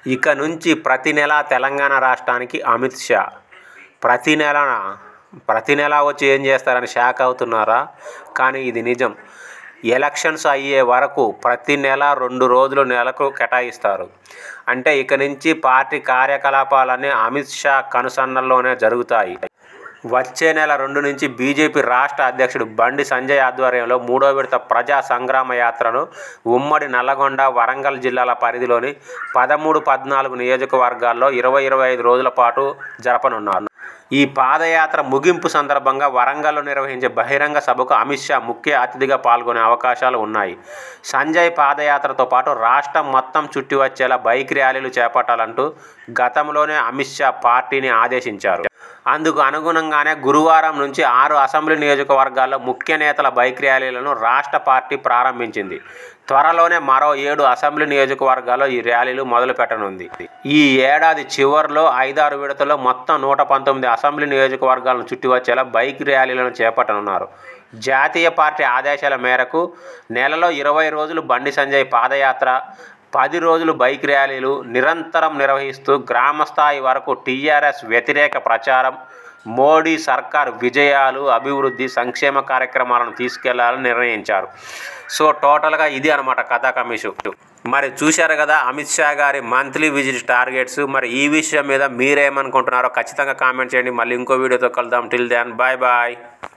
ఇక నుంచి ప్రతి నెల తెలంగాణ రాష్ట్రానికి అమిత్ షా ప్రతి నెల ప్రతి నెల వచ్చి ఏం చేస్తారని షాక్ అవుతున్నారా కానీ ఇది నిజం ఎలక్షన్స్ అయ్యే వరకు ప్రతి నెల రెండు రోజులు నెలకు కేటాయిస్తారు అంటే ఇక నుంచి పార్టీ కార్యకలాపాలన్నీ అమిత్ షా కనుసన్నల్లోనే జరుగుతాయి వచ్చే నెల రెండు నుంచి బీజేపీ రాష్ట్ర అధ్యక్షుడు బండి సంజయ్ ఆధ్వర్యంలో మూడో విడత ప్రజా సంగ్రామ యాత్రను ఉమ్మడి నల్లగొండ వరంగల్ జిల్లాల పరిధిలోని పదమూడు పద్నాలుగు నియోజకవర్గాల్లో ఇరవై ఇరవై ఐదు రోజుల పాటు జరపనున్నారు ఈ పాదయాత్ర ముగింపు సందర్భంగా వరంగల్లో నిర్వహించే బహిరంగ సభకు అమిత్ షా ముఖ్య అతిథిగా పాల్గొనే అవకాశాలు ఉన్నాయి సంజయ్ పాదయాత్రతో పాటు రాష్ట్రం మొత్తం చుట్టి వచ్చేలా బైక్ ర్యాలీలు చేపట్టాలంటూ గతంలోనే అమిత్ షా పార్టీని ఆదేశించారు అందుకు అనుగుణంగానే గురువారం నుంచి ఆరు అసెంబ్లీ నియోజకవర్గాల్లో ముఖ్య నేతల బైక్ ర్యాలీలను రాష్ట్ర పార్టీ ప్రారంభించింది త్వరలోనే మరో ఏడు అసెంబ్లీ నియోజకవర్గాల్లో ఈ ర్యాలీలు మొదలు పెట్టనుంది ఈ ఏడాది చివరిలో ఐదారు విడతల్లో మొత్తం నూట పంతొమ్మిది అసెంబ్లీ నియోజకవర్గాలను చుట్టి వచ్చేలా బైక్ ర్యాలీలను చేపట్టనున్నారు జాతీయ పార్టీ ఆదేశాల మేరకు నెలలో ఇరవై రోజులు బండి సంజయ్ పాదయాత్ర పది రోజులు బైక్ ర్యాలీలు నిరంతరం నిర్వహిస్తూ గ్రామస్థాయి వరకు టీఆర్ఎస్ వ్యతిరేక ప్రచారం మోడీ సర్కార్ విజయాలు అభివృద్ధి సంక్షేమ కార్యక్రమాలను తీసుకెళ్లాలని నిర్ణయించారు సో టోటల్గా ఇది అనమాట కథా కమిషు మరి చూశారు కదా అమిత్ షా గారి మంత్లీ విజిట్ టార్గెట్స్ మరి ఈ విషయం మీద మీరేమనుకుంటున్నారో ఖచ్చితంగా కామెంట్ చేయండి మళ్ళీ ఇంకో వీడియోతో కలుద్దాం టిల్ దాన్ బాయ్ బాయ్